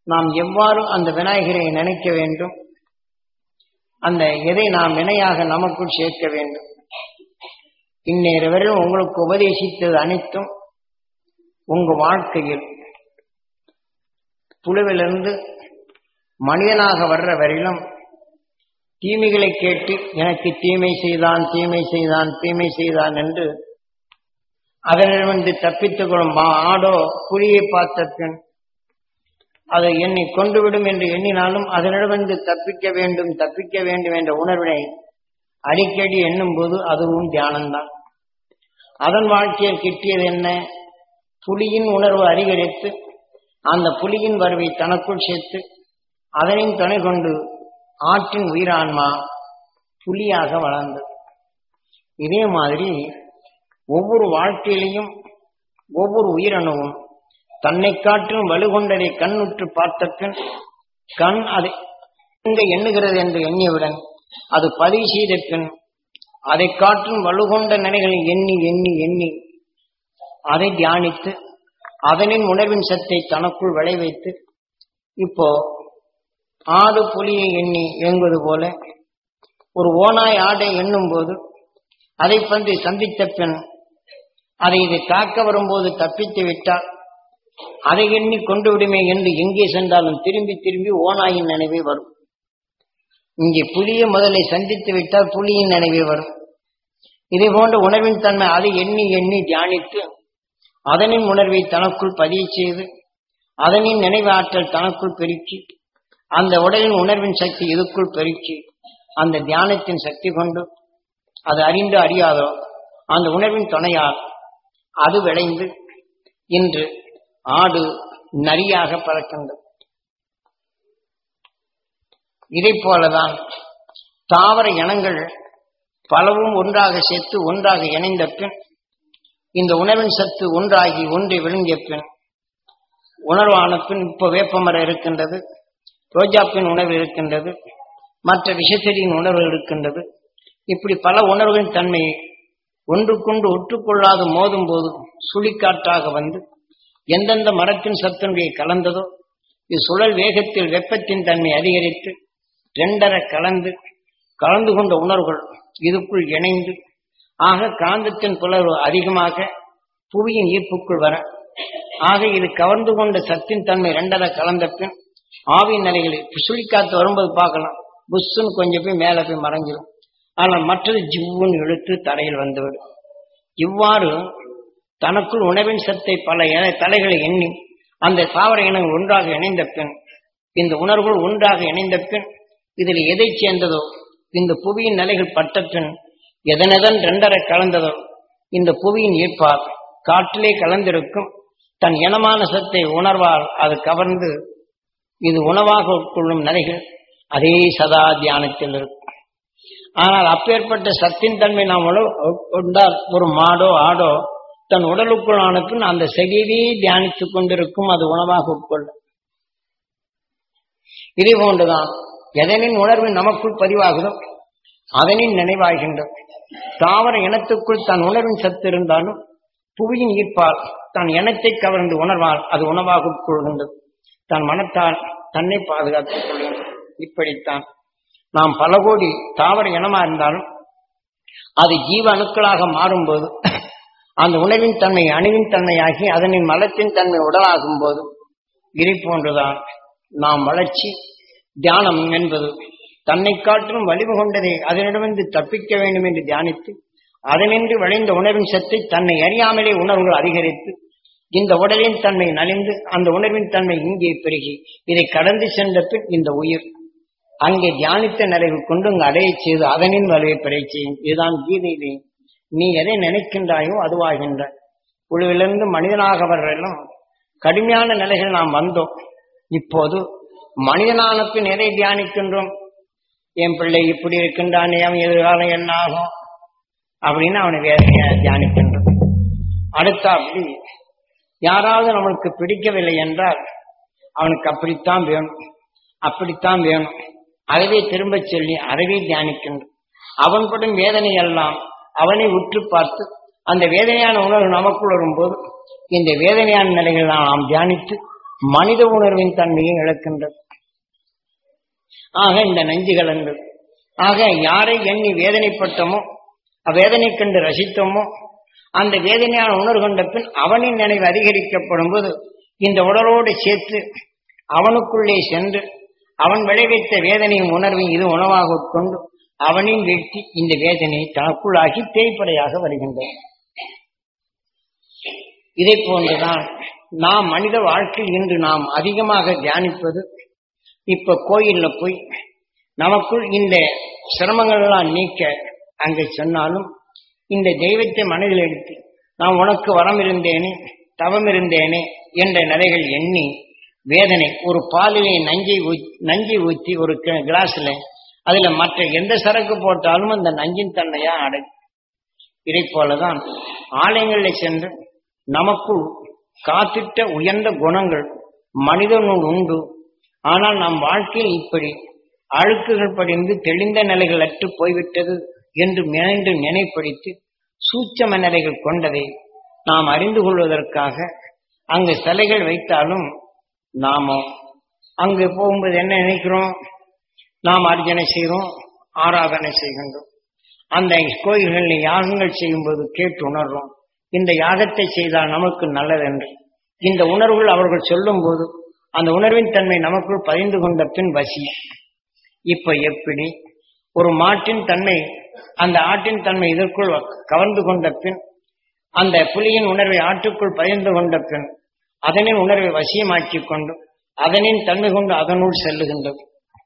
நாம் எவ்வாறு அந்த விநாயகரை நினைக்க வேண்டும் அந்த எதை நாம் வினையாக நமக்குள் சேர்க்க வேண்டும் இந்நேர வரையும் உங்களுக்கு உபதேசித்தது அனைத்தும் உங்க வாழ்க்கையில் புழுவிலிருந்து மனிதனாக வர்ற வரையிலும் தீமைகளை கேட்டு எனக்கு தீமை செய்தான் தீமை செய்தான் தீமை செய்தான் என்று அதனிடமிருந்து தப்பித்துக் கொள்ளும் மா- ஆடோ புலியை பார்த்த பின் அதை எண்ணி கொண்டுவிடும் என்று எண்ணினாலும் அதனிடமிருந்து தப்பிக்க வேண்டும் தப்பிக்க வேண்டும் என்ற உணர்வினை அடிக்கடி எண்ணும் போது அதுவும் தியானம்தான் அதன் வாழ்க்கையில் கிட்டியது என்ன புலியின் உணர்வு அதிகரித்து அந்த புலியின் வருவை தனக்குள் சேர்த்து அதனின் துணை கொண்டு ஆற்றின் உயிரான்மா புலியாக வளர்ந்தது இதே மாதிரி ஒவ்வொரு வாழ்க்கையிலையும் ஒவ்வொரு உயிரணுவும் தன்னை காற்றும் வலுகொண்டதை கண்ணுற்று பார்த்த பின் கண் அதை எங்க எண்ணுகிறது என்று எண்ணியவுடன் அது பதிவு செய்த பின் அதை காற்றும் வலுகொண்ட நிலைகளை எண்ணி எண்ணி எண்ணி அதை தியானித்து அதனின் உணர்வின் சத்தை தனக்குள் விளைவைத்து இப்போ ஆடு புலியை எண்ணி இயங்குவது போல ஒரு ஓனாய் ஆடை எண்ணும் போது அதை பற்றி சந்தித்த பின் அதை இது காக்க வரும்போது தப்பித்து விட்டால் அதை எண்ணி கொண்டு விடுமே என்று எங்கே சென்றாலும் திரும்பி திரும்பி ஓனாயின் நினைவே வரும் இங்கே புலிய முதலை சந்தித்து விட்டால் புலியின் நினைவே வரும் இதே போன்ற உணர்வின் தன்மை அதை எண்ணி எண்ணி தியானித்து அதனின் உணர்வை தனக்குள் பதிவு செய்து அதனின் நினைவாற்றல் தனக்குள் பெருக்கி அந்த உடலின் உணர்வின் சக்தி இதுக்குள் பெருக்கி அந்த தியானத்தின் சக்தி கொண்டு அது அறிந்து அறியாதோ அந்த உணர்வின் துணையால் அது விளைந்து இன்று ஆடு நரியாக பறக்கின்றது இதைப் போலதான் தாவர இனங்கள் பலவும் ஒன்றாக சேர்த்து ஒன்றாக இணைந்த பின் இந்த உணவின் சத்து ஒன்றாகி ஒன்றை விழுங்கிய பின் உணர்வான பின் இப்போ வேப்பமரம் இருக்கின்றது ரோஜாப்பின் உணர்வு இருக்கின்றது மற்ற விஷச்செடியின் உணர்வு இருக்கின்றது இப்படி பல உணர்வுகளின் தன்மையை ஒன்றுக்கொண்டு ஒற்றுக்கொள்ளாது மோதும் போது சுழிக்காற்றாக வந்து எந்தெந்த மரத்தின் சத்துடைய கலந்ததோ இது சுழல் வேகத்தில் வெப்பத்தின் தன்மை அதிகரித்து ரெண்டரை கலந்து கலந்து கொண்ட உணர்வுகள் இதுக்குள் இணைந்து ஆக காந்தத்தின் புலர்வு அதிகமாக புவியின் ஈர்ப்புக்குள் வர ஆக இது கவர்ந்து கொண்ட சத்தின் தன்மை ரெண்டரை கலந்த பின் ஆவியின் நிலைகளில் சுழிக்காத்து வரும்போது பார்க்கலாம் புஷ்ஷுன்னு கொஞ்சம் போய் மேலே போய் மறைஞ்சிடும் ஆனால் மற்றது ஜிவ்வுன்னு இழுத்து தரையில் வந்துவிடும் இவ்வாறு தனக்குள் உணவின் சத்தை பல இன- தலைகளை எண்ணி அந்த தாவர இனங்கள் ஒன்றாக இணைந்த பின் இந்த உணர்வுகள் ஒன்றாக இணைந்த பின் இதில் எதை சேர்ந்ததோ இந்த புவியின் நிலைகள் பட்ட பின் எதனெதன் ரெண்டரை கலந்ததோ இந்த புவியின் ஈர்ப்பால் காற்றிலே கலந்திருக்கும் தன் இனமான சத்தை உணர்வால் அது கவர்ந்து இது உணவாக உட்கொள்ளும் நிலைகள் அதே சதா தியானத்தில் இருக்கும் ஆனால் அப்பேற்பட்ட சத்தின் தன்மை நாம் உணவு கொண்டால் ஒரு மாடோ ஆடோ தன் உடலுக்குள் ஆன பின் அந்த செடியவே தியானித்துக் கொண்டிருக்கும் அது உணவாக உட்கொள்ளும் இதே போன்றுதான் எதனின் உணர்வு நமக்குள் பதிவாகுதோ அதனின் நினைவாகின்றது தாவர இனத்துக்குள் தன் உணர்வின் சத்து இருந்தாலும் புவியின் ஈர்ப்பால் தன் இனத்தை கவர்ந்து உணர்வால் அது உணவாக உட்கொள்கின்றது தன் மனத்தால் தன்னை பாதுகாத்துக் கொள்கின்றது இப்படித்தான் நாம் பல கோடி தாவர இனமா இருந்தாலும் அது ஜீவ அணுக்களாக மாறும்போது அந்த உணவின் தன்மை அணுவின் தன்மையாகி அதனின் மலத்தின் தன்மை உடலாகும் போது இதை போன்றுதான் நாம் வளர்ச்சி தியானம் என்பது தன்னை காட்டிலும் வலிவு கொண்டதை அதனிடமிருந்து தப்பிக்க வேண்டும் என்று தியானித்து அதனின்று விளைந்த உணர்வின் சத்தை தன்னை அறியாமலே உணர்வுகள் அதிகரித்து இந்த உடலின் தன்மை நலிந்து அந்த உணர்வின் தன்மை இங்கே பெருகி இதை கடந்து சென்ற பின் இந்த உயிர் அங்கே தியானித்த நிறைவு கொண்டு அங்கு அடைய செய்து அதனின் வலுவை பெற செய்யும் இதுதான் கீதையிலே நீ எதை நினைக்கின்றாயோ அதுவாகின்ற குழுவிலிருந்து மனிதனாக வர்றெல்லாம் கடுமையான நிலைகள் நாம் வந்தோம் இப்போது மனிதனான பின் எதை தியானிக்கின்றோம் என் பிள்ளை இப்படி இருக்கின்றானே அவன் எதிர்காலம் என்ன ஆகும் அப்படின்னு அவனை வேதனையா தியானிக்கின்றோம் அடுத்த அப்படி யாராவது நம்மளுக்கு பிடிக்கவில்லை என்றால் அவனுக்கு அப்படித்தான் வேணும் அப்படித்தான் வேணும் அதைவே திரும்பச் சொல்லி அதைவே தியானிக்கின்றோம் அவன் படும் வேதனை எல்லாம் அவனை உற்று பார்த்து அந்த வேதனையான உணர்வு நமக்குள் வரும்போது இந்த வேதனையான நிலைகள் நாம் தியானித்து மனித உணர்வின் தன்மையை இழக்கின்றது ஆக இந்த நஞ்சு கலந்தது ஆக யாரை எண்ணி வேதனைப்பட்டோமோ அவ்வேதனை கண்டு ரசித்தோமோ அந்த வேதனையான உணர்வு கொண்ட பின் அவனின் நினைவு அதிகரிக்கப்படும் போது இந்த உடலோடு சேர்த்து அவனுக்குள்ளே சென்று அவன் விளைவித்த வேதனையும் உணர்வையும் இது உணவாக உட்கொண்டு அவனின் வீழ்த்தி இந்த வேதனையை தனக்குள்ளாகி தேய்ப்படையாக வருகின்றன இதை போன்றுதான் நாம் மனித வாழ்க்கையில் இன்று நாம் அதிகமாக தியானிப்பது இப்ப கோயில்ல போய் நமக்குள் இந்த சிரமங்கள் எல்லாம் நீக்க அங்கே சொன்னாலும் இந்த தெய்வத்தை மனதில் எடுத்து நான் உனக்கு வரம் இருந்தேனே தவம் இருந்தேனே என்ற நிலைகள் எண்ணி வேதனை ஒரு பாலிலே நஞ்சை ஊ- நஞ்சை ஊற்றி ஒரு க- கிளாஸ்ல அதுல மற்ற எந்த சரக்கு போட்டாலும் அந்த நஞ்சின் தன்மையா அடை இதை போலதான் ஆலயங்களில் சென்று நமக்குள் காத்திட்ட உயர்ந்த குணங்கள் மனிதனுள் உண்டு ஆனால் நம் வாழ்க்கையில் இப்படி அழுக்குகள் படிந்து தெளிந்த நிலைகள் அற்று போய்விட்டது என்று மீண்டும் நினைப்படுத்தி சூட்சம நிலைகள் கொண்டதை நாம் அறிந்து கொள்வதற்காக அங்கு சிலைகள் வைத்தாலும் நாம அங்கு போகும்போது என்ன நினைக்கிறோம் நாம் அர்ச்சனை செய்கிறோம் ஆராதனை செய்கின்றோம் அந்த கோயில்களில் யாகங்கள் செய்யும்போது கேட்டு உணர்றோம் இந்த யாகத்தை செய்தால் நமக்கு நல்லதென்று இந்த உணர்வுகள் அவர்கள் சொல்லும்போது அந்த உணர்வின் தன்மை நமக்குள் பதிந்து கொண்ட பின் வசி இப்ப எப்படி ஒரு மாட்டின் தன்மை அந்த ஆட்டின் தன்மை இதற்குள் கவர்ந்து கொண்ட பின் அந்த புலியின் உணர்வை ஆட்டுக்குள் பதிந்து கொண்ட பின் அதனின் உணர்வை வசியமாக்கிக் கொண்டு அதனின் தன்மை கொண்டு அதனுள் செல்லுகின்றது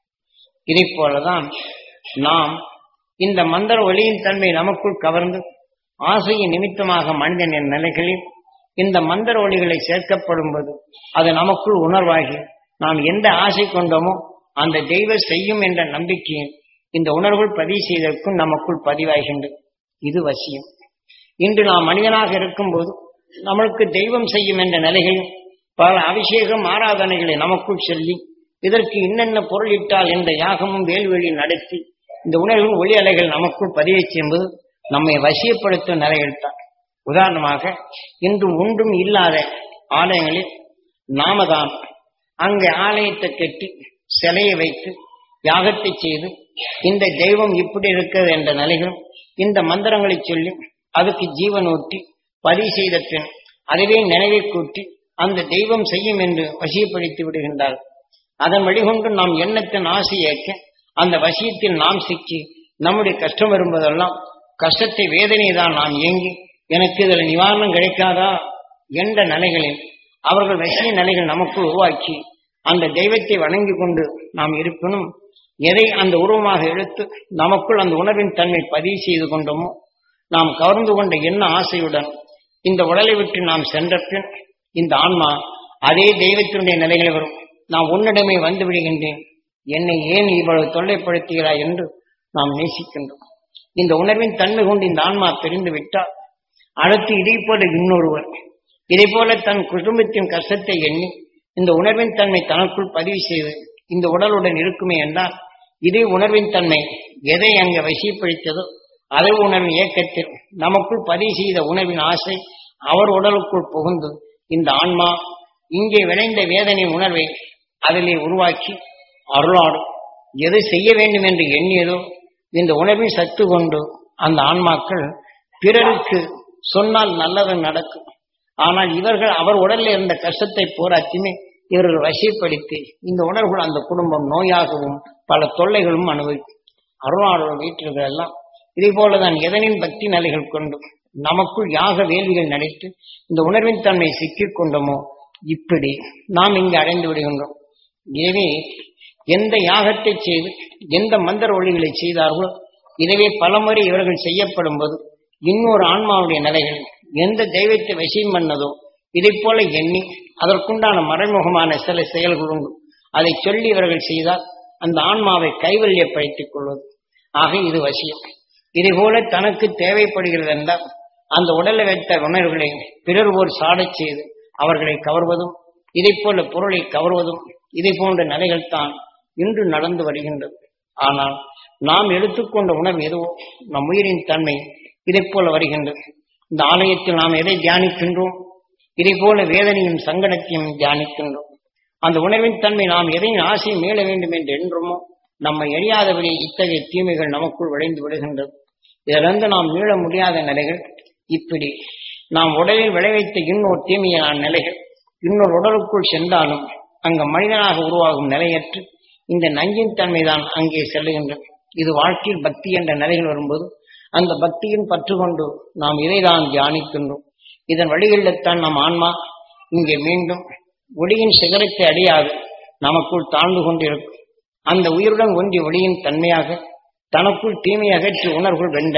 இதைப் போலதான் நாம் இந்த மந்திர ஒளியின் தன்மை நமக்குள் கவர்ந்து ஆசையின் நிமித்தமாக மனிதனின் நிலைகளில் இந்த மந்திர ஒளிகளை சேர்க்கப்படும் போது அது நமக்குள் உணர்வாகி நாம் எந்த ஆசை கொண்டோமோ அந்த தெய்வ செய்யும் என்ற நம்பிக்கையில் இந்த உணர்வுகள் பதிவு செய்ததற்கும் நமக்குள் பதிவாகின்றது இது வசியம் இன்று நாம் மனிதனாக இருக்கும்போது நம்மளுக்கு தெய்வம் செய்யும் என்ற நிலைகளில் பல அபிஷேகம் ஆராதனைகளை நமக்குள் சொல்லி இதற்கு இன்னென்ன பொருள் இட்டால் என்ற யாகமும் வேல்வெளி நடத்தி இந்த உணர்வின் ஒளி அலைகள் நமக்குள் பதிவை செய்யும்போது நம்மை வசியப்படுத்தும் நிலைகள் தான் உதாரணமாக இன்று ஒன்றும் இல்லாத ஆலயங்களில் நாம தான் அங்கே ஆலயத்தை கட்டி சிலையை வைத்து யாகத்தை செய்து இந்த தெய்வம் இப்படி இருக்கிறது என்ற நிலைகளும் இந்த மந்திரங்களை சொல்லி அதுக்கு ஜீவன் ஊட்டி பதிவு செய்த பின் அதுவே நினைவை கூட்டி அந்த தெய்வம் செய்யும் என்று வசியப்படுத்தி விடுகின்றார் அதன் வழிகொண்டு நாம் எண்ணத்தின் ஆசை ஏற்க அந்த வசியத்தில் நாம் சிக்கி நம்முடைய கஷ்டம் வரும்போதெல்லாம் கஷ்டத்தை வேதனையை தான் நாம் ஏங்கி எனக்கு இதில் நிவாரணம் கிடைக்காதா என்ற நிலைகளில் அவர்கள் வசிய நிலைகள் நமக்குள் உருவாக்கி அந்த தெய்வத்தை வணங்கி கொண்டு நாம் இருப்பினும் எதை அந்த உருவமாக எடுத்து நமக்குள் அந்த உணர்வின் தன்மை பதிவு செய்து கொண்டோமோ நாம் கவர்ந்து கொண்ட என்ன ஆசையுடன் இந்த உடலை விட்டு நாம் சென்ற பின் இந்த ஆன்மா அதே தெய்வத்தினுடைய நிலைகளை வரும் நான் உன்னிடமே வந்து விடுகின்றேன் என்னை ஏன் இவ்வளவு தொல்லைப்படுத்துகிறாய் என்று நாம் நேசிக்கின்றோம் இந்த உணர்வின் தன்மை கொண்டு இந்த ஆன்மா தெரிந்து விட்டால் அடுத்து இதை போல இன்னொருவர் இதை போல தன் குடும்பத்தின் கஷ்டத்தை எண்ணி இந்த உணர்வின் தன்மை தனக்குள் பதிவு செய்து இந்த உடலுடன் இருக்குமே என்றால் இதே உணர்வின் தன்மை எதை அங்கு வசியப்படுத்ததோ அதே உணர்வின் இயக்கத்தில் நமக்குள் பதிவு செய்த உணர்வின் ஆசை அவர் உடலுக்குள் புகுந்து இந்த ஆன்மா இங்கே விளைந்த வேதனை உணர்வை அதிலே உருவாக்கி அருளாடும் எது செய்ய வேண்டும் என்று எண்ணியதோ இந்த உணர்வின் சத்து கொண்டு அந்த ஆன்மாக்கள் பிறருக்கு சொன்னால் நல்லது நடக்கும் ஆனால் இவர்கள் அவர் உடலில் இருந்த கஷ்டத்தை போராட்டியுமே இவர்கள் வசிப்படுத்தி இந்த உணர்வுகள் அந்த குடும்பம் நோயாகவும் பல தொல்லைகளும் அனுபவிக்கும் அருணாளர் வீட்டில் எல்லாம் இதே போலதான் எதனின் பக்தி நிலைகள் கொண்டு நமக்குள் யாக வேள்விகள் நடித்து இந்த உணர்வின் தன்மை சிக்கிக் கொண்டோமோ இப்படி நாம் இங்கு அடைந்து விடுகின்றோம் எனவே எந்த யாகத்தை செய்து எந்த மந்திர ஒளிகளை செய்தார்களோ இதுவே பலமுறை இவர்கள் செய்யப்படும் போது இன்னொரு ஆன்மாவுடைய நிலைகள் எந்த தெய்வத்தை வசியம் பண்ணதோ இதை போல எண்ணி அதற்குண்டான மறைமுகமான சில செயல்கள் உண்டு அதை சொல்லி இவர்கள் செய்தால் அந்த ஆன்மாவை கைவல்யப்படுத்திக் கொள்வது ஆக இது வசியம் இது போல தனக்கு தேவைப்படுகிறது என்றால் அந்த உடலை வைத்த உணர்வுகளை பிறர் ஒரு சாடச் செய்து அவர்களை கவர்வதும் இதை போல பொருளை கவர்வதும் இதை போன்ற நிலைகள் தான் இன்று நடந்து வருகின்றது ஆனால் நாம் எடுத்துக்கொண்ட உணர்வு எதுவோ நம் உயிரின் தன்மை இதை போல வருகின்றது இந்த ஆலயத்தில் நாம் எதை தியானிக்கின்றோம் இதை போல வேதனையும் சங்கடத்தையும் தியானிக்கின்றோம் அந்த உணர்வின் தன்மை நாம் எதையும் ஆசை மீள வேண்டும் என்று என்றுமோ நம்மை எரியாதபடி இத்தகைய தீமைகள் நமக்குள் விளைந்து விடுகின்றது இதிலிருந்து நாம் மீள முடியாத நிலைகள் இப்படி நாம் உடலில் விளைவித்த இன்னொரு தீமையான நிலைகள் இன்னொரு உடலுக்குள் சென்றாலும் அங்க மனிதனாக உருவாகும் நிலையற்று இந்த நஞ்சின் தன்மைதான் அங்கே செல்லுகின்றது இது வாழ்க்கையில் பக்தி என்ற நிலைகள் வரும்போது அந்த பக்தியின் பற்று கொண்டு நாம் இதைதான் தியானிக்கின்றோம் இதன் வழிகளில்தான் நம் ஆன்மா இங்கே மீண்டும் ஒளியின் சிகரத்தை அடையாது நமக்குள் தாழ்ந்து கொண்டிருக்கும் அந்த உயிருடன் ஒன்றி ஒளியின் தன்மையாக தனக்குள் தீமை அகற்றி உணர்வுகள் வென்ற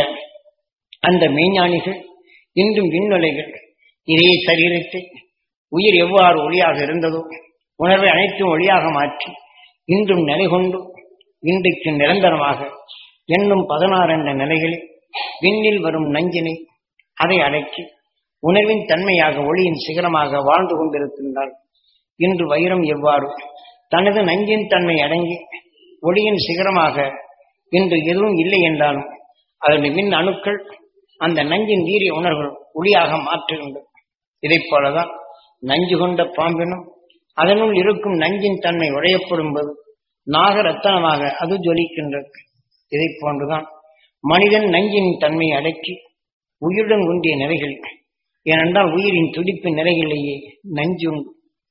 அந்த மெய்ஞானிகள் இன்றும் விண்ணுலைகள் இதே சரீரத்தை உயிர் எவ்வாறு ஒளியாக இருந்ததோ உணர்வை அனைத்தும் ஒளியாக மாற்றி இன்றும் நிலை கொண்டு இன்றைக்கு நிரந்தரமாக என்னும் பதினாறு என்ற நிலைகளில் விண்ணில் வரும் நஞ்சினை அதை அடக்கி உணர்வின் தன்மையாக ஒளியின் சிகரமாக வாழ்ந்து கொண்டிருக்கின்றார் இன்று வைரம் எவ்வாறு தனது நஞ்சின் தன்மை அடங்கி ஒளியின் சிகரமாக இன்று எதுவும் இல்லை என்றாலும் அதனுடைய மின் அணுக்கள் அந்த நஞ்சின் வீரிய உணர்வுகள் ஒளியாக மாற்றுகின்றது இதைப் போலதான் நஞ்சு கொண்ட பாம்பினும் அதனுள் இருக்கும் நஞ்சின் தன்மை உடையப்படும் போது நாகரத்தனமாக அது ஜொலிக்கின்றது இதைப் போன்றுதான் மனிதன் நஞ்சின் தன்மையை அடக்கி உயிருடன் ஒன்றிய நிலைகள் ஏனென்றால் உயிரின் துடிப்பின் நிலைகளிலேயே நஞ்சு உண்டு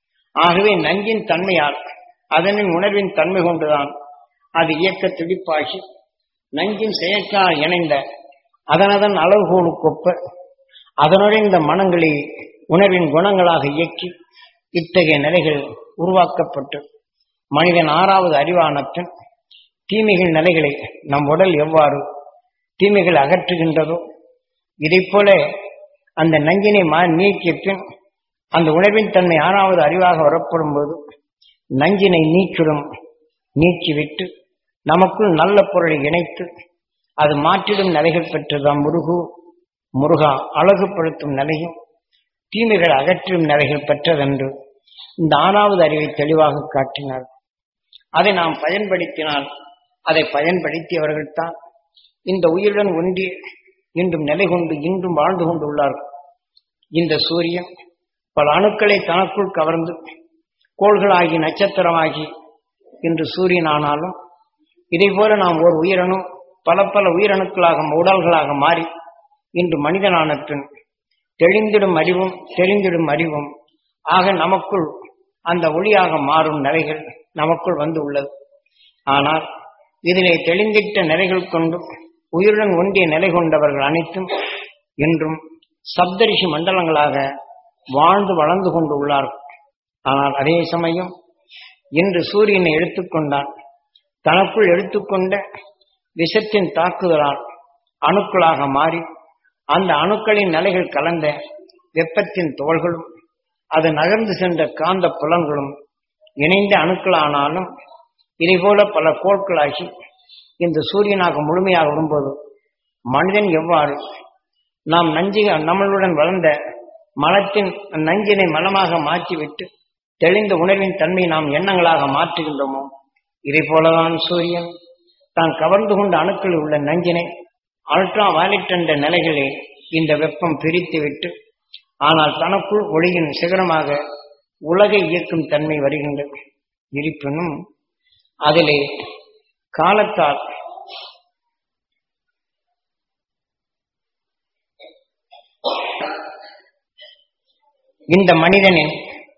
ஆகவே நஞ்சின் தன்மையால் அதனின் உணர்வின் தன்மை கொண்டுதான் அது இயக்க துடிப்பாகி நஞ்சின் செயற்கால் இணைந்த அதனதன் அளவுகோலுக்கொப்ப அதனுடைய இந்த மனங்களை உணர்வின் குணங்களாக இயக்கி இத்தகைய நிலைகள் உருவாக்கப்பட்டு மனிதன் ஆறாவது அறிவானத்தின் தீமைகள் நிலைகளை நம் உடல் எவ்வாறு தீமைகள் அகற்றுகின்றதோ இதைப் போல அந்த நஞ்சினை மா நீக்கிய பின் அந்த உணர்வின் தன்மை ஆறாவது அறிவாக வரப்படும் போது நஞ்சினை நீக்கிடும் நீக்கிவிட்டு நமக்குள் நல்ல பொருளை இணைத்து அது மாற்றிடும் நிலைகள் பெற்றதாம் முருகு முருகா அழகுபடுத்தும் நிலையும் தீமைகள் அகற்றும் நிலைகள் பெற்றதென்று இந்த ஆறாவது அறிவை தெளிவாக காட்டினார் அதை நாம் பயன்படுத்தினால் அதை பயன்படுத்தியவர்கள்தான் இந்த உயிருடன் ஒன்றி இன்றும் நிலை கொண்டு இன்றும் வாழ்ந்து கொண்டுள்ளார்கள் இந்த சூரியன் பல அணுக்களை தனக்குள் கவர்ந்து கோள்களாகி நட்சத்திரமாகி இன்று சூரியன் ஆனாலும் இதை போல நாம் ஒரு உயிரணும் பல பல உயிரணுக்களாக உடல்களாக மாறி இன்று மனிதனான பின் தெளிந்திடும் அறிவும் தெரிந்திடும் அறிவும் ஆக நமக்குள் அந்த ஒளியாக மாறும் நிலைகள் நமக்குள் வந்து உள்ளது ஆனால் இதிலே தெளிந்திட்ட நிலைகள் கொண்டு உயிருடன் ஒன்றிய நிலை கொண்டவர்கள் அனைத்தும் இன்றும் சப்தரிஷி மண்டலங்களாக வாழ்ந்து வளர்ந்து கொண்டு உள்ளார்கள் ஆனால் அதே சமயம் இன்று சூரியனை எடுத்துக்கொண்டான் தனக்குள் எடுத்துக்கொண்ட விஷத்தின் தாக்குதலால் அணுக்களாக மாறி அந்த அணுக்களின் நிலைகள் கலந்த வெப்பத்தின் தோள்களும் அது நகர்ந்து சென்ற காந்த புலன்களும் இணைந்த அணுக்களானாலும் இதை போல பல கோட்களாகி இந்த சூரியனாக முழுமையாக வரும்போது மனிதன் எவ்வாறு நாம் நஞ்சு நம்மளுடன் வளர்ந்த மலத்தின் நஞ்சினை மலமாக மாற்றிவிட்டு தெளிந்த உணர்வின் தன்மை நாம் எண்ணங்களாக மாற்றுகின்றோமோ இதை போலதான் சூரியன் தான் கவர்ந்து கொண்ட அணுக்களில் உள்ள நஞ்சினை அல்ட்ரா வயலட் என்ற நிலைகளை இந்த வெப்பம் பிரித்து விட்டு ஆனால் தனக்குள் ஒளியின் சிகரமாக உலகை இயக்கும் தன்மை வருகின்றது இருப்பினும் அதிலே காலத்தால் இந்த மனிதனின்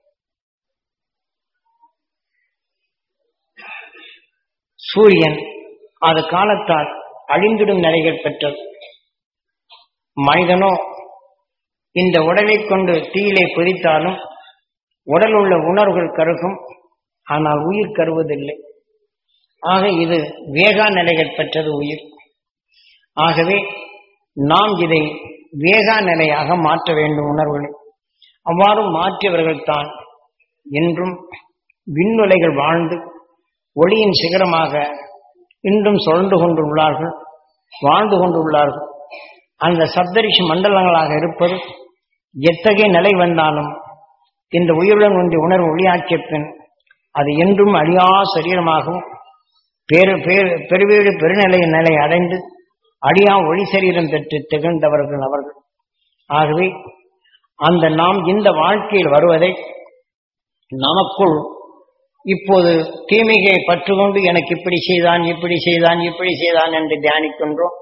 சூரியன் அது காலத்தால் அழிந்திடும் நிலைகள் பெற்றது மனிதனோ இந்த உடலை கொண்டு தீயிலே பொதித்தாலும் உடல் உள்ள உணர்வுகள் கருகும் ஆனால் உயிர் கருவதில்லை ஆக இது வேகா நிலைகள் பெற்றது உயிர் ஆகவே நாம் இதை வேகா நிலையாக மாற்ற வேண்டும் உணர்வுகளை அவ்வாறு மாற்றியவர்கள் தான் என்றும் விண்ணுலைகள் வாழ்ந்து ஒளியின் சிகரமாக இன்றும் சுழன்று கொண்டுள்ளார்கள் வாழ்ந்து கொண்டுள்ளார்கள் அந்த சப்தரிஷி மண்டலங்களாக இருப்பது எத்தகைய நிலை வந்தாலும் இந்த உயிருடன் ஒன்றிய உணர்வு ஒளியாக்கிய பின் அது என்றும் அழியா சரீரமாகவும் பேரு பேரு பெருவீடு பெருநிலை நிலை அடைந்து அழியா ஒளி சரீரம் பெற்று திகழ்ந்தவர்கள் அவர்கள் ஆகவே அந்த நாம் இந்த வாழ்க்கையில் வருவதை நமக்குள் இப்போது தீமையை பற்றுக்கொண்டு எனக்கு இப்படி செய்தான் இப்படி செய்தான் இப்படி செய்தான் என்று தியானிக்கின்றோம்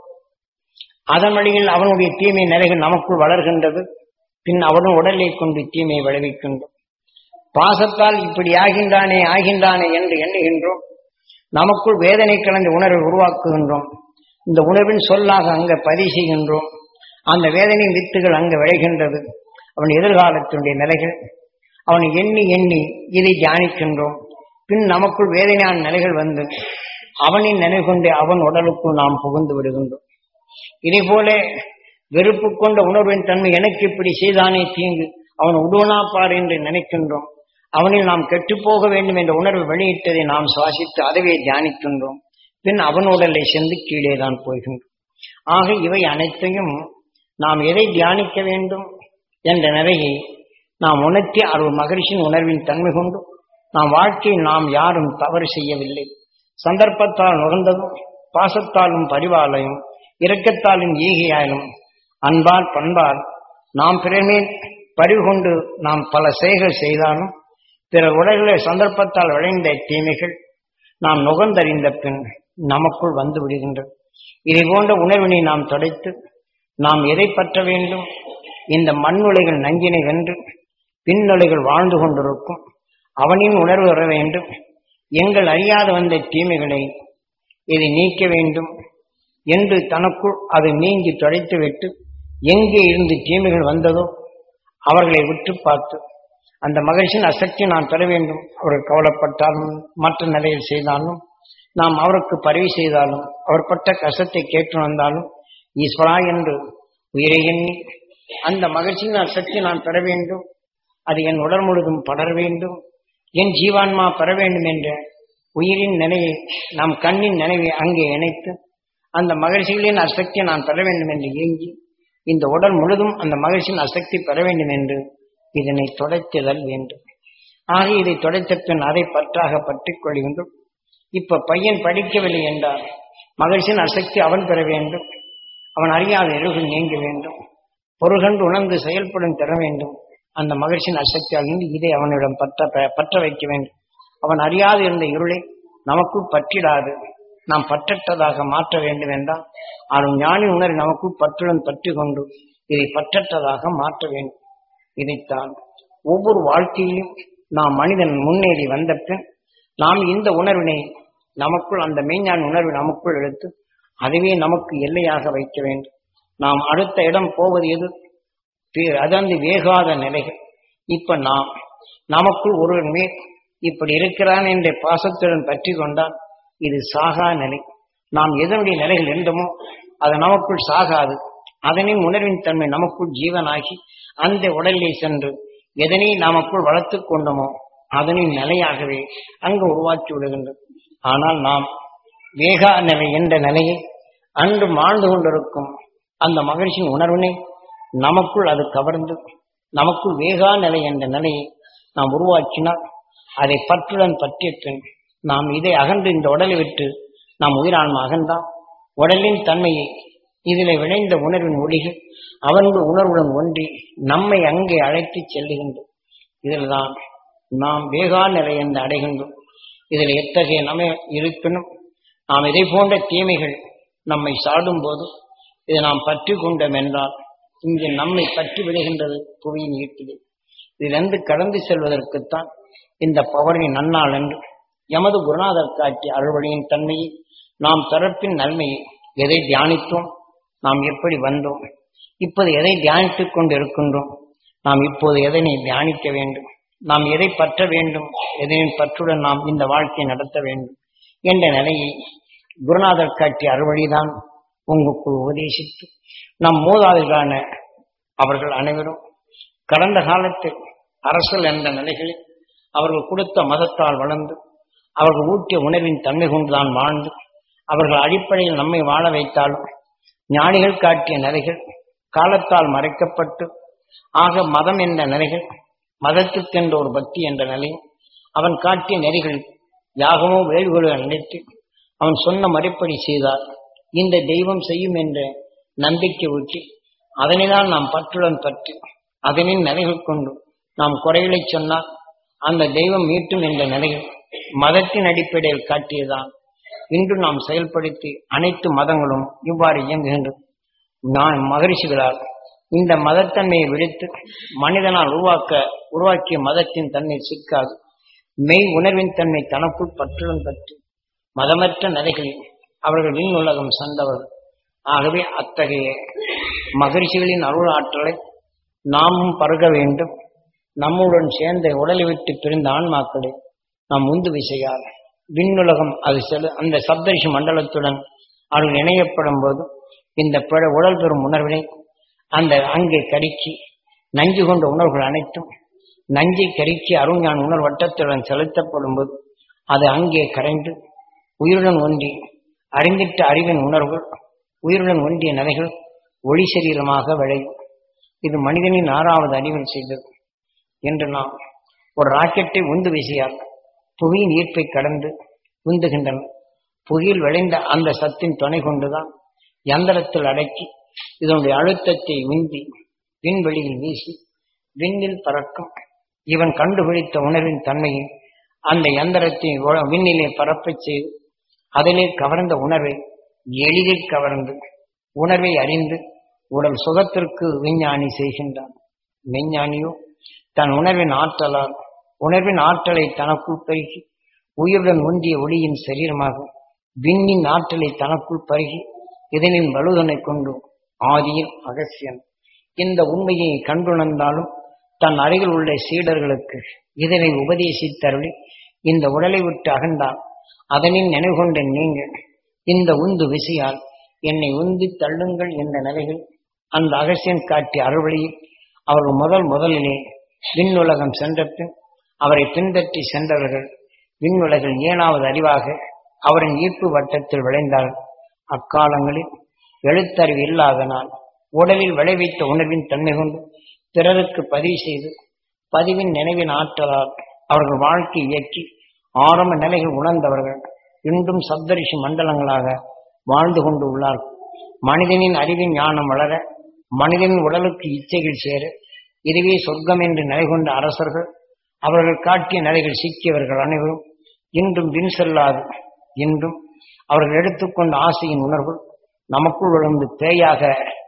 அதன் வழியில் அவனுடைய தீமை நிலைகள் நமக்குள் வளர்கின்றது பின் அவனும் உடலை கொண்டு தீமையை விளைவிக்கின்றோம் பாசத்தால் இப்படி ஆகின்றானே ஆகின்றானே என்று எண்ணுகின்றோம் நமக்குள் வேதனை கலந்த உணர்வை உருவாக்குகின்றோம் இந்த உணர்வின் சொல்லாக அங்க பதிவு செய்கின்றோம் அந்த வேதனையின் வித்துகள் அங்கு விளைகின்றது அவன் எதிர்காலத்தினுடைய நிலைகள் அவனை எண்ணி எண்ணி இதை தியானிக்கின்றோம் பின் நமக்குள் வேதனையான நிலைகள் வந்து அவனின் நினைவு கொண்டு அவன் உடலுக்குள் நாம் புகுந்து விடுகின்றோம் இதே போல வெறுப்பு கொண்ட உணர்வின் தன்மை எனக்கு இப்படி செய்தானே தீங்கு அவன் உடுவனாப்பார் என்று நினைக்கின்றோம் அவனில் நாம் கெட்டுப்போக வேண்டும் என்ற உணர்வு வெளியிட்டதை நாம் சுவாசித்து அதுவே தியானிக்கின்றோம் பின் அவன் உடலை சென்று கீழே தான் போகின்றோம் ஆக இவை அனைத்தையும் நாம் எதை தியானிக்க வேண்டும் என்ற நிலையை நாம் உணர்த்தி அருள் மகிழ்ச்சியின் உணர்வின் தன்மை கொண்டு நாம் வாழ்க்கையில் நாம் யாரும் தவறு செய்யவில்லை சந்தர்ப்பத்தால் நுகர்ந்ததும் பாசத்தாலும் பரிவாலையும் இரக்கத்தாலும் ஈகையாலும் அன்பால் பண்பால் நாம் பிறமேல் பறிவு கொண்டு நாம் பல செயல்கள் செய்தாலும் பிற உலகிலே சந்தர்ப்பத்தால் விளைந்த தீமைகள் நாம் நுகர்ந்தறிந்த பின் நமக்குள் வந்து விடுகின்றது இதை போன்ற உணர்வினை நாம் தொடைத்து நாம் எதை பற்ற வேண்டும் இந்த மண்ணுலைகள் நஞ்சினை வென்று பின்னுலைகள் வாழ்ந்து கொண்டிருக்கும் அவனின் உணர்வு வர வேண்டும் எங்கள் அறியாத வந்த தீமைகளை இதை நீக்க வேண்டும் என்று தனக்குள் அது நீங்கி தொடைத்துவிட்டு எங்கே இருந்து தீமைகள் வந்ததோ அவர்களை விட்டு பார்த்து அந்த மகிழ்ச்சியின் அசக்தி நான் பெற வேண்டும் அவர்கள் கவலைப்பட்டாலும் மற்ற நிலையில் செய்தாலும் நாம் அவருக்கு பரிவு செய்தாலும் அவர் பட்ட கஷ்டத்தை கேட்டு வந்தாலும் ஈஸ்வரா என்று உயிரை எண்ணி அந்த மகிழ்ச்சியின் அசக்தி நான் பெற வேண்டும் அது என் உடல் முழுதும் படர வேண்டும் என் ஜீவான்மா பெற வேண்டும் என்ற உயிரின் நினைவை நம் கண்ணின் நினைவை அங்கே இணைத்து அந்த மகிழ்ச்சிகளின் அசக்தியை நான் பெற வேண்டும் என்று இயங்கி இந்த உடல் முழுதும் அந்த மகிழ்ச்சியின் அசக்தி பெற வேண்டும் என்று இதனை தொடைத்துதல் வேண்டும் ஆக இதை தொடைத்த பின் அதை பற்றாக பற்றிக் கொள்கின்றோம் இப்ப பையன் படிக்கவில்லை என்றால் மகிழ்ச்சியின் அசக்தி அவன் பெற வேண்டும் அவன் அறியாத எழுகள் நீங்க வேண்டும் பொருள்கண்டு உணர்ந்து செயல்படும் தர வேண்டும் அந்த மகிழ்ச்சியின் அசக்தியால் இருந்து இதை அவனிடம் பற்ற பற்ற வைக்க வேண்டும் அவன் அறியாது இருந்த இருளை நமக்குள் பற்றிடாது நாம் பற்றற்றதாக மாற்ற வேண்டும் என்றால் அவன் ஞானி உணர்வு நமக்குள் பற்றுடன் பற்றி கொண்டு இதை பற்றற்றதாக மாற்ற வேண்டும் இதைத்தான் ஒவ்வொரு வாழ்க்கையிலும் நாம் மனிதன் முன்னேறி வந்த பின் நாம் இந்த உணர்வினை நமக்குள் அந்த மெய்ஞான உணர்வை நமக்குள் எடுத்து அதுவே நமக்கு எல்லையாக வைக்க வேண்டும் நாம் அடுத்த இடம் போவது எது அதாவது வேகாத நிலைகள் இப்ப நாம் நமக்குள் ஒருவன் மேல் இப்படி இருக்கிறான் என்ற பாசத்துடன் பற்றி கொண்டால் இது சாகா நிலை நாம் எதனுடைய நிலைகள் இருந்தோமோ அது நமக்குள் சாகாது அதனின் உணர்வின் தன்மை நமக்குள் ஜீவனாகி அந்த உடலிலே சென்று எதனை நமக்குள் வளர்த்து கொண்டோமோ அதனின் நிலையாகவே அங்கு உருவாக்கி விடுகின்றது ஆனால் நாம் வேகா நிலை என்ற நிலையை அன்று வாழ்ந்து கொண்டிருக்கும் அந்த மகிழ்ச்சியின் உணர்வினை நமக்குள் அது கவர்ந்து நமக்குள் வேகா நிலை என்ற நிலையை நாம் உருவாக்கினால் அதை பற்றுடன் பற்றிய பின் நாம் இதை அகன்று இந்த உடலை விட்டு நாம் உயிரான்மா அகன்றால் உடலின் தன்மையை இதில் விளைந்த உணர்வின் ஒளிகள் அவனுடைய உணர்வுடன் ஒன்றி நம்மை அங்கே அழைத்துச் செல்லுகின்றோம் இதில்தான் நாம் வேகா நிலை என்று அடைகின்றோம் இதில் எத்தகைய நம்ம இருப்பினும் நாம் இதை போன்ற தீமைகள் நம்மை சாடும் போது இதை நாம் பற்றி கொண்டோம் என்றால் இங்கு நம்மை பற்றி விடுகின்றது புவியின் ஈட்டிலே இதிலிருந்து கடந்து செல்வதற்குத்தான் இந்த பவனை நன்னாள் என்று எமது குருநாதர் காட்டிய அறுவடையின் தன்மையை நாம் தரப்பின் நன்மையை எதை தியானித்தோம் நாம் எப்படி வந்தோம் இப்போது எதை தியானித்துக் கொண்டு இருக்கின்றோம் நாம் இப்போது எதனை தியானிக்க வேண்டும் நாம் எதை பற்ற வேண்டும் எதனின் பற்றுடன் நாம் இந்த வாழ்க்கையை நடத்த வேண்டும் என்ற நிலையை குருநாதர் காட்டிய அறுவழிதான் உங்களுக்குள் உபதேசித்து நம் மூதாதைகளான அவர்கள் அனைவரும் கடந்த காலத்தில் அரசல் என்ற நிலைகளில் அவர்கள் கொடுத்த மதத்தால் வளர்ந்து அவர்கள் ஊட்டிய உணர்வின் தன்மை கொண்டுதான் வாழ்ந்து அவர்கள் அடிப்படையில் நம்மை வாழ வைத்தாலும் ஞானிகள் காட்டிய நிலைகள் காலத்தால் மறைக்கப்பட்டு ஆக மதம் என்ற நிலைகள் மதத்துக்கென்ற ஒரு பக்தி என்ற நிலையும் அவன் காட்டிய நெறிகள் யாகமோ வேள்விகளை நினைத்து அவன் சொன்ன மறுப்படி செய்தார் இந்த தெய்வம் செய்யும் என்ற நம்பிக்கை ஊற்றி அதனைதான் நாம் பற்றுடன் பற்றி அதனின் நிலைகள் கொண்டு நாம் குறைகளை சொன்னால் அந்த தெய்வம் மீட்டும் என்ற நிலையில் மதத்தின் அடிப்படையில் காட்டியதான் இன்று நாம் செயல்படுத்தி அனைத்து மதங்களும் இவ்வாறு இயங்குகின்றது நான் மகரிஷிகளால் இந்த மதத்தன்மையை விடுத்து மனிதனால் உருவாக்க உருவாக்கிய மதத்தின் தன்மை சிக்காது மெய் உணர்வின் தன்மை தனக்குள் பற்றுடன் பற்றி மதமற்ற நிலைகளில் அவர்கள் விண் உலகம் சென்றவர்கள் ஆகவே அத்தகைய மகரிஷிகளின் அருள் ஆற்றலை நாமும் பருக வேண்டும் நம்முடன் சேர்ந்த உடலை விட்டு பிரிந்த ஆன்மாக்களை நாம் உந்து விசையால் விண்ணுலகம் அது செலு அந்த சப்தரிஷி மண்டலத்துடன் அவர்கள் இணையப்படும் போது இந்த பிற உடல் பெறும் உணர்வினை அந்த அங்கே கருக்கி நஞ்சு கொண்ட உணர்வுகள் அனைத்தும் நஞ்சை கருக்கி அருஞான உணர்வு வட்டத்துடன் செலுத்தப்படும் போது அது அங்கே கரைந்து உயிருடன் ஒன்றி அறிந்திட்ட அறிவின் உணர்வுகள் உயிருடன் ஒன்றிய நிலைகள் ஒளி சரீரமாக விளையும் இது மனிதனின் ஆறாவது அறிவில் செய்தது என்று நாம் ஒரு ராக்கெட்டை உந்து வீசியால் புவியின் ஈர்ப்பை கடந்து உந்துகின்றன புவியில் விளைந்த அந்த சத்தின் துணை கொண்டுதான் யந்திரத்தில் அடக்கி இதனுடைய அழுத்தத்தை உந்தி விண்வெளியில் வீசி விண்ணில் பறக்கும் இவன் கண்டுபிடித்த உணர்வின் தன்மையை அந்த யந்திரத்தை உ- விண்ணிலே பரப்பச் செய்து அதிலே கவர்ந்த உணர்வை எளிதில் கவர்ந்து உணர்வை அறிந்து உடல் சுகத்திற்கு விஞ்ஞானி செய்கின்றான் மெஞ்ஞானியோ தன் உணர்வின் ஆற்றலால் உணர்வின் ஆற்றலை தனக்குள் பருகி உயிருடன் ஒன்றிய ஒளியின் சரீரமாக விண்ணின் ஆற்றலை தனக்குள் பருகி இதனின் வலுதனை கொண்டு ஆதியில் அகசியன் இந்த உண்மையை கண்டுணர்ந்தாலும் தன் அருகில் உள்ள சீடர்களுக்கு இதனை உபதேசித்தருளி இந்த உடலை விட்டு அகன்றால் அதனின் நினைவு கொண்ட நீங்கள் இந்த உந்து விசையால் என்னை உந்தி தள்ளுங்கள் என்ற நிலையில் அந்த அகசியன் காட்டிய அறுவழியில் அவர்கள் முதல் முதலிலே விண்ணுலகம் சென்ற பின் அவரை பின்பற்றி சென்றவர்கள் விண்ணுலகில் ஏழாவது அறிவாக அவரின் ஈர்ப்பு வட்டத்தில் விளைந்தார்கள் அக்காலங்களில் எழுத்தறிவு இல்லாதனால் உடலில் விளைவித்த உணர்வின் தன்மை கொண்டு பிறருக்கு பதிவு செய்து பதிவின் நினைவின் ஆற்றலால் அவர்கள் வாழ்க்கை இயக்கி ஆரம்ப நிலைகள் உணர்ந்தவர்கள் இன்றும் சப்தரிஷி மண்டலங்களாக வாழ்ந்து கொண்டு உள்ளார்கள் மனிதனின் அறிவின் ஞானம் வளர மனிதனின் உடலுக்கு இச்சைகள் சேர இதுவே சொர்க்கம் என்று நிலை கொண்ட அரசர்கள் அவர்கள் காட்டிய நிலைகள் சிக்கியவர்கள் அனைவரும் இன்றும் வின் செல்லாது இன்றும் அவர்கள் எடுத்துக்கொண்ட ஆசையின் உணர்வு நமக்குள் விழுந்து பேயாக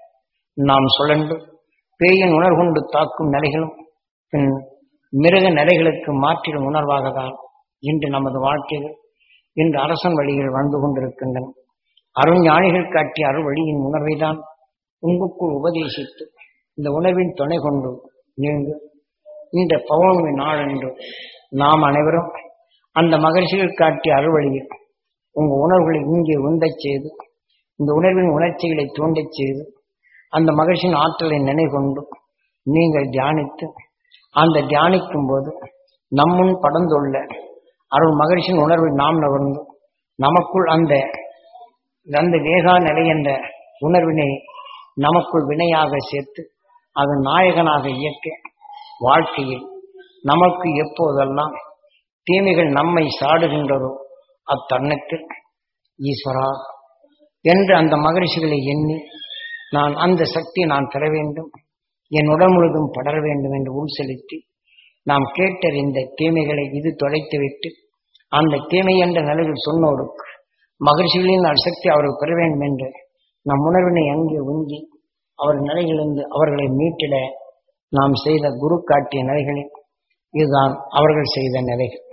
நாம் சுழன்று பேயின் உணர்வு கொண்டு தாக்கும் நிலைகளும் பின் மிருக நிலைகளுக்கு மாற்றிடும் உணர்வாக தான் இன்று நமது வாழ்க்கைகள் இன்று அரசன் வழிகள் வாழ்ந்து கொண்டிருக்கின்றன அருஞானிகள் காட்டிய அருள் வழியின் உணர்வை தான் உங்களுக்குள் உபதேசித்து இந்த உணர்வின் துணை கொண்டு நீங்கள் இந்த பௌர்ணமி நாளன்று நாம் அனைவரும் அந்த மகிழ்ச்சிகள் காட்டிய அருள்வழியில் உங்க உணர்வுகளை இங்கே உந்தச் செய்து இந்த உணர்வின் உணர்ச்சிகளை தூண்டச் செய்து அந்த மகிழ்ச்சியின் ஆற்றலை நினைகொண்டு நீங்கள் தியானித்து அந்த தியானிக்கும் போது நம்முன் படர்ந்துள்ள அருள் மகிழ்ச்சியின் உணர்வை நாம் நகர்ந்து நமக்குள் அந்த அந்த வேகா நிலை என்ற உணர்வினை நமக்குள் வினையாக சேர்த்து அது நாயகனாக இயக்க வாழ்க்கையில் நமக்கு எப்போதெல்லாம் தீமைகள் நம்மை சாடுகின்றதோ அத்தருணத்தில் ஈஸ்வரா என்று அந்த மகரிஷிகளை எண்ணி நான் அந்த சக்தி நான் பெற வேண்டும் என் உடல் முழுதும் படர வேண்டும் என்று உள் செலுத்தி நாம் கேட்டறிந்த தீமைகளை இது தொலைத்துவிட்டு அந்த தீமை என்ற நிலையில் சொன்னோருக்கு மகிழ்ச்சிகளின் சக்தி அவர்கள் பெற வேண்டும் என்று நம் உணர்வினை அங்கே உந்தி அவர் நிலையிலிருந்து அவர்களை மீட்டிட நாம் செய்த குரு காட்டிய நிலைகளில் இதுதான் அவர்கள் செய்த நிலைகள்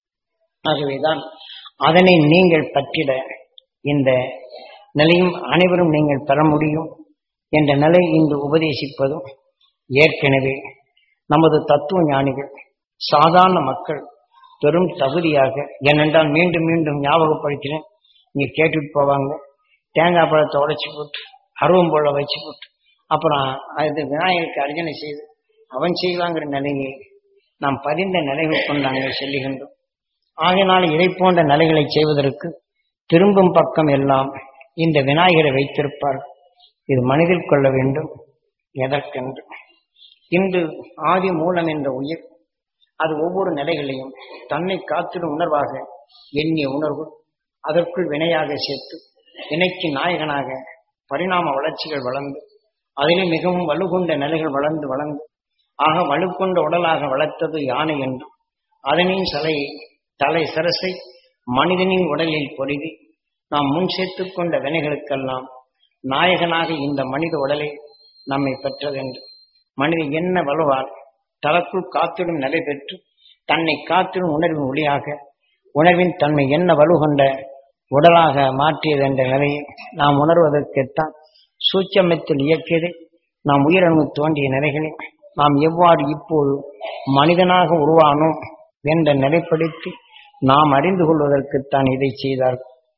ஆகவேதான் அதனை நீங்கள் பற்றிட இந்த நிலையும் அனைவரும் நீங்கள் பெற முடியும் என்ற நிலை இன்று உபதேசிப்பதும் ஏற்கனவே நமது தத்துவ ஞானிகள் சாதாரண மக்கள் பெரும் தகுதியாக ஏனென்றால் மீண்டும் மீண்டும் ஞாபகப்படுத்தினேன் இங்க கேட்டுட்டு போவாங்க தேங்காய் பழத்தை உடைச்சு போட்டு அருவம் போல வச்சு போட்டு அப்புறம் அது விநாயகருக்கு அர்ச்சனை செய்து அவன் செய்வாங்கிற நிலையை நாம் பதிந்த நிலைகள் கொண்டு நாங்கள் செல்லுகின்றோம் ஆகையினால் இதை போன்ற நிலைகளை செய்வதற்கு திரும்பும் பக்கம் எல்லாம் இந்த விநாயகரை வைத்திருப்பார் இது மனதில் கொள்ள வேண்டும் எதற்கென்று இன்று ஆதி மூலம் என்ற உயிர் அது ஒவ்வொரு நிலைகளையும் தன்னை காத்திடும் உணர்வாக எண்ணிய உணர்வு அதற்குள் வினையாக சேர்த்து வினைக்கு நாயகனாக பரிணாம வளர்ச்சிகள் வளர்ந்து அதிலே மிகவும் வலுகொண்ட நிலைகள் வளர்ந்து வளர்ந்து ஆக வலுக்கொண்ட உடலாக வளர்த்தது யானை என்றும் அதனின் சிலையை தலை சரசை மனிதனின் உடலில் பொருதி நாம் முன் சேர்த்துக் கொண்ட வினைகளுக்கெல்லாம் நாயகனாக இந்த மனித உடலை நம்மை பெற்றதென்று மனிதன் என்ன வலுவார் தனக்குள் காத்திடும் நிலை பெற்று தன்னை காத்திடும் உணர்வின் ஒளியாக உணர்வின் தன்மை என்ன வலு கொண்ட உடலாக மாற்றியது என்ற நிலையை நாம் உணர்வதற்குத்தான் சூட்சமத்தில் இயக்கியது நாம் உயிரணு தோன்றிய நிலைகளை நாம் எவ்வாறு இப்போது மனிதனாக உருவானோம் என்ற நிலைப்படுத்தி நாம் அறிந்து கொள்வதற்குத்தான் இதை செய்தார்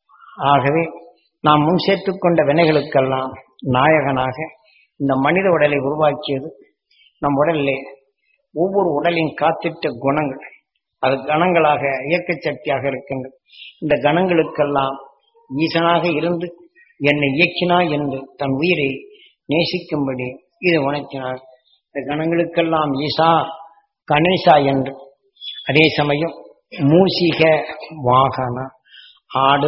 ஆகவே நாம் முன் சேர்த்துக் கொண்ட வினைகளுக்கெல்லாம் நாயகனாக இந்த மனித உடலை உருவாக்கியது நம் உடலிலே ஒவ்வொரு உடலின் காத்திட்ட குணங்கள் அது கணங்களாக இயக்க சக்தியாக இருக்கின்றது இந்த கணங்களுக்கெல்லாம் ஈசனாக இருந்து என்னை இயக்கினா என்று தன் உயிரை நேசிக்கும்படி இது உணர்த்தினார் இந்த கணங்களுக்கெல்லாம் ஈசா கணேசா என்று அதே சமயம் மூசிக வாகன ஆடு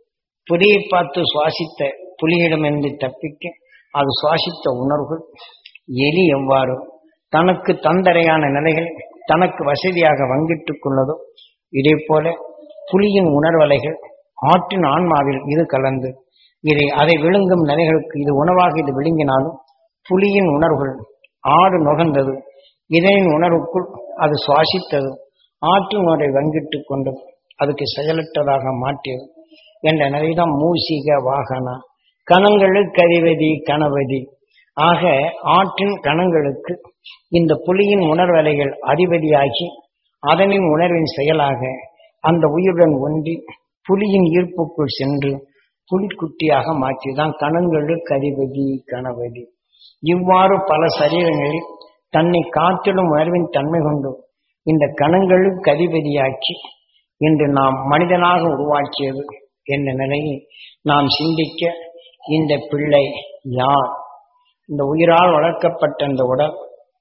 புலியை பார்த்து சுவாசித்த புலியிடமிருந்து தப்பிக்க அது சுவாசித்த உணர்வுகள் எலி எவ்வாறு தனக்கு தந்தரையான நிலைகளை தனக்கு வசதியாக வங்கிட்டுக் கொள்ளதோ இதே போல புலியின் உணர்வலைகள் ஆற்றின் ஆன்மாவில் இது கலந்து இதை அதை விழுங்கும் நிலைகளுக்கு இது உணவாக இது விழுங்கினாலும் புலியின் உணர்வுகள் ஆடு நுகர்ந்தது இதனின் உணர்வுக்குள் அது சுவாசித்தது ஆற்றின் உணரை வங்கிட்டுக் கொண்டது அதுக்கு செயலற்றதாக மாற்றியது என்ற நிலைதான் மூசிக வாகனா கணங்களுக்கு அதிபதி கணபதி ஆக ஆற்றின் கணங்களுக்கு இந்த புலியின் உணர்வலைகள் அதிபதியாகி அதனின் உணர்வின் செயலாக அந்த உயிருடன் ஒன்றி புலியின் ஈர்ப்புக்குள் சென்று புலிக்குட்டியாக மாற்றிதான் கணங்களுக்கு அதிபதி கணபதி இவ்வாறு பல சரீரங்களில் தன்னை காத்திடும் உணர்வின் தன்மை கொண்டு இந்த கணங்களுக்கு அதிபதியாக்கி இன்று நாம் மனிதனாக உருவாக்கியது என்ற நிலையை நாம் சிந்திக்க இந்த பிள்ளை யார் இந்த உயிரால் வளர்க்கப்பட்ட இந்த உடல்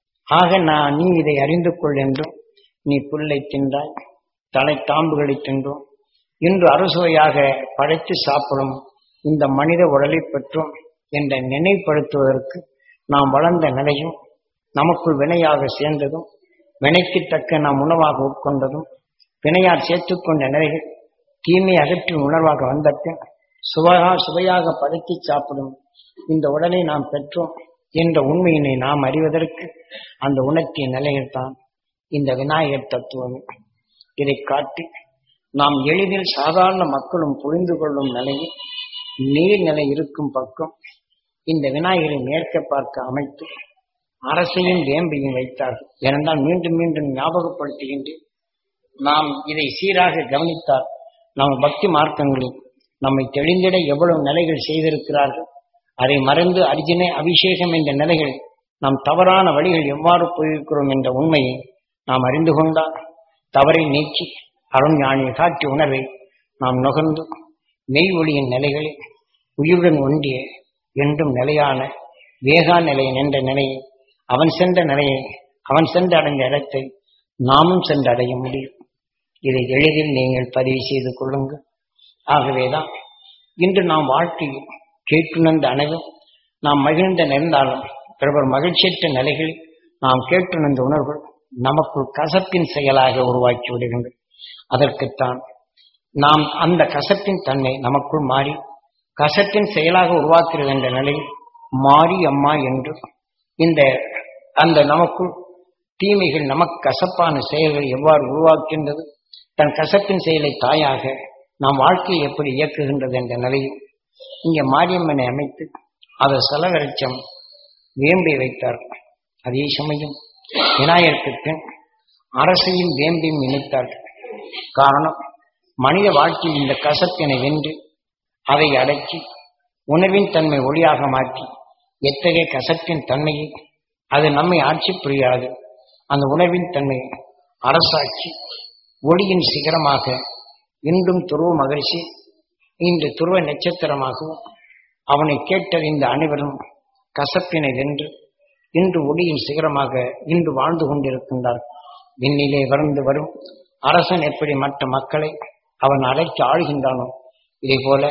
ஆக நான் நீ இதை அறிந்து கொள் என்றும் நீ புல்லை தின்றாய் தலை தாம்புகளை தின்றோம் இன்று அறுசுவையாக படைத்து சாப்பிடும் இந்த மனித உடலை பெற்றோம் என்ற நினைப்படுத்துவதற்கு நாம் வளர்ந்த நிலையும் நமக்குள் வினையாக சேர்ந்ததும் வினைக்கு தக்க நாம் உணவாக உட்கொண்டதும் வினையார் சேர்த்துக்கொண்ட நிலைகள் தீமை அகற்றும் உணர்வாக வந்த பின் சுவையா சுவையாக படுத்தி சாப்பிடும் இந்த உடலை நாம் பெற்றோம் என்ற உண்மையினை நாம் அறிவதற்கு அந்த உணர்த்திய நிலையில்தான் இந்த விநாயகர் தத்துவம் இதை காட்டி நாம் எளிதில் சாதாரண மக்களும் புரிந்து கொள்ளும் நிலையில் நீர்நிலை இருக்கும் பக்கம் இந்த விநாயகரை மேற்க பார்க்க அமைத்து அரசையும் வேம்பையும் வைத்தார்கள் ஏனென்றால் மீண்டும் மீண்டும் ஞாபகப்படுத்துகின்றேன் நாம் இதை சீராக கவனித்தால் நம்ம பக்தி மார்க்கங்களில் நம்மை தெளிந்திட எவ்வளவு நிலைகள் செய்திருக்கிறார்கள் அதை மறந்து அர்ஜுனை அபிஷேகம் என்ற நிலைகள் நாம் தவறான வழிகள் எவ்வாறு போயிருக்கிறோம் என்ற உண்மையை நாம் அறிந்து கொண்டால் தவறை நீக்கி அருண் ஞானியை காட்டி உணர்வை நாம் நுகர்ந்து மெய் ஒளியின் நிலைகளில் உயிருடன் ஒன்றிய என்றும் நிலையான வேகா நிலை என்ற நிலையை அவன் சென்ற நிலையை அவன் சென்று அடைந்த இடத்தை நாமும் சென்று அடைய முடியும் இதை எளிதில் நீங்கள் பதிவு செய்து கொள்ளுங்கள் ஆகவேதான் இன்று நாம் வாழ்க்கையில் கேட்டுணர்ந்த அனைவரும் நாம் மகிழ்ந்த நிறந்தாலும் பிறவர் மகிழ்ச்சியற்ற நிலைகளில் நாம் கேட்டுணர்ந்த உணர்வுகள் நமக்குள் கசப்பின் செயலாக உருவாக்கி விடுகின்றது அதற்குத்தான் நாம் அந்த கசப்பின் தன்மை நமக்குள் மாறி கசப்பின் செயலாக உருவாக்குகிறது என்ற நிலையில் மாறி அம்மா என்று இந்த அந்த நமக்குள் தீமைகள் நமக்கு கசப்பான செயல்களை எவ்வாறு உருவாக்கின்றது தன் கசப்பின் செயலை தாயாக நாம் வாழ்க்கையை எப்படி இயக்குகின்றது என்ற நிலையில் இங்கே மாரியம்மனை அமைத்து அதை செலவரிச்சம் வேம்பை வைத்தார் அதே சமயம் விநாயகருக்கு பின் அரசையும் வேம்பையும் இணைத்தார்கள் காரணம் மனித வாழ்க்கையில் இந்த கசப்பினை வென்று அதை அடக்கி உணர்வின் தன்மை ஒளியாக மாற்றி எத்தகைய கசப்பின் தன்மையை அது நம்மை ஆட்சி புரியாது அந்த உணர்வின் தன்மை அரசாட்சி ஒளியின் சிகரமாக இன்றும் துருவ மகிழ்ச்சி இன்று துருவ நட்சத்திரமாகவும் அவனை கேட்டறிந்த அனைவரும் கசப்பினை வென்று இன்று ஒளியின் சிகரமாக இன்று வாழ்ந்து கொண்டிருக்கின்றார் விண்ணிலே வருந்து வரும் அரசன் எப்படி மற்ற மக்களை அவன் அழைத்து ஆழ்கின்றானோ இதே போல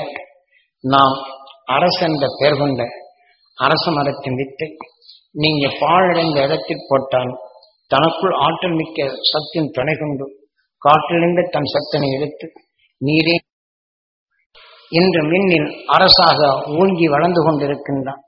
நாம் அரசன் என்ற பெயர் கொண்ட அரச மரத்தின் வித்தை நீங்க பாழடைந்த இடத்தில் போட்டால் தனக்குள் ஆற்றல் மிக்க சத்தின் துணை கொண்டு காற்றிலிருந்து தன் சத்தனை எடுத்து நீரே இன்று மின்னில் அரசாக ஊங்கி வளர்ந்து கொண்டிருக்கின்றான்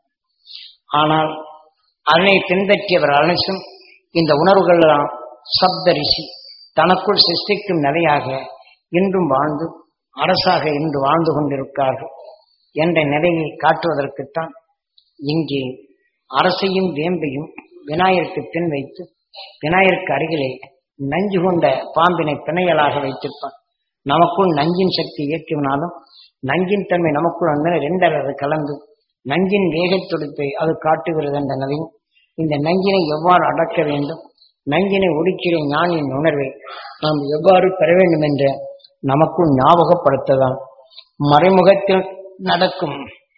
ஆனால் அதனை பின்பற்றியவர் அனைத்தும் இந்த உணர்வுகளெல்லாம் சப்த ரிஷி தனக்குள் சிருஷ்டிக்கும் நிலையாக இன்றும் வாழ்ந்து அரசாக இன்று வாழ்ந்து கொண்டிருக்கிறார்கள் என்ற நிலையை காட்டுவதற்குத்தான் இங்கே அரசையும் வேம்பையும் விநாயகருக்கு பின் வைத்து விநாயகருக்கு அருகிலே நஞ்சு கொண்ட பாம்பினை பிணையலாக வைத்திருப்பான் நமக்குள் நஞ்சின் சக்தி இயக்கினாலும் நஞ்சின் தன்மை நமக்குள் வந்து ரெண்டரை கலந்து நஞ்சின் வேகத் துடிப்பை அது காட்டுகிறது என்ற நிலையும் இந்த நஞ்சினை எவ்வாறு அடக்க வேண்டும் நஞ்சினை ஒடுக்கிற ஞானியின் உணர்வை நாம் எவ்வாறு பெற வேண்டும் என்ற நமக்குள் ஞாபகப்படுத்ததான் மறைமுகத்தில் நடக்கும்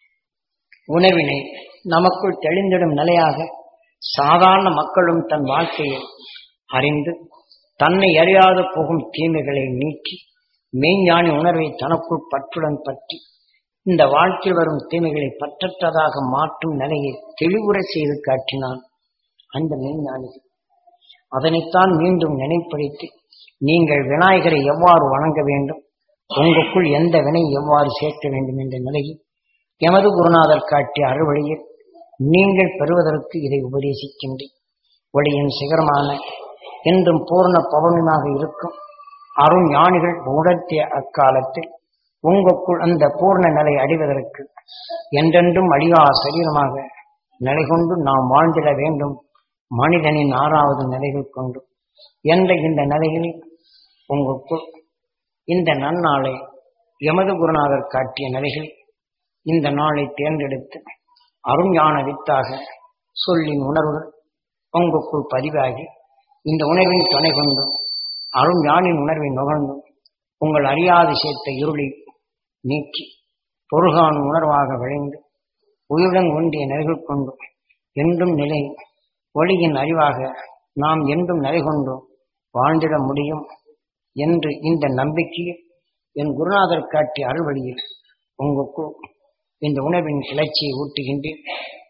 உணர்வினை நமக்குள் தெளிந்திடும் நிலையாக சாதாரண மக்களும் தன் வாழ்க்கையை அறிந்து தன்னை அறியாது போகும் தீமைகளை நீக்கி மெய்ஞானி உணர்வை தனக்குள் பற்றுடன் பற்றி இந்த வாழ்க்கையில் வரும் தீமைகளை பற்றற்றதாக மாற்றும் நிலையை தெளிவுற செய்து காட்டினான் அந்த மெய்ஞானிகள் அதனைத்தான் மீண்டும் நினைப்படுத்தி நீங்கள் விநாயகரை எவ்வாறு வணங்க வேண்டும் உங்களுக்குள் எந்த வினை எவ்வாறு சேர்க்க வேண்டும் என்ற நிலையில் எமது குருநாதர் காட்டிய அறுவழியில் நீங்கள் பெறுவதற்கு இதை உபதேசிக்கின்றேன் ஒளியின் சிகரமான என்றும் பூர்ண பௌர்ணமாக இருக்கும் அருண் ஞானிகள் உணர்த்திய அக்காலத்தில் உங்களுக்குள் அந்த பூர்ண நிலை அடைவதற்கு என்றென்றும் அழியா சரீரமாக நிலை கொண்டு நாம் வாழ்ந்திட வேண்டும் மனிதனின் ஆறாவது நிலைகள் கொண்டு என்ற இந்த நிலையில் உங்களுக்குள் இந்த நன்னாளை எமது குருநாதர் காட்டிய நிலைகள் இந்த நாளை தேர்ந்தெடுத்து அருஞான வித்தாக சொல்லின் உணர்வுகள் உங்களுக்குள் பதிவாகி இந்த உணர்வின் துணை கொண்டு அருஞானின் உணர்வை நுகர்ந்து உங்கள் அறியாத சேர்த்த இருளை நீக்கி பொருகான் உணர்வாக விளைந்து உயிருடன் ஒன்றிய நிலைகள் கொண்டு என்றும் நிலை ஒளியின் அறிவாக நாம் என்றும் நிலை கொண்டு வாழ்ந்திட முடியும் என்று இந்த நம்பிக்கையில் என் குருநாதர் காட்டிய அறுவழியில் உங்களுக்குள் இந்த உணர்வின் கிளர்ச்சியை ஊட்டுகின்றேன்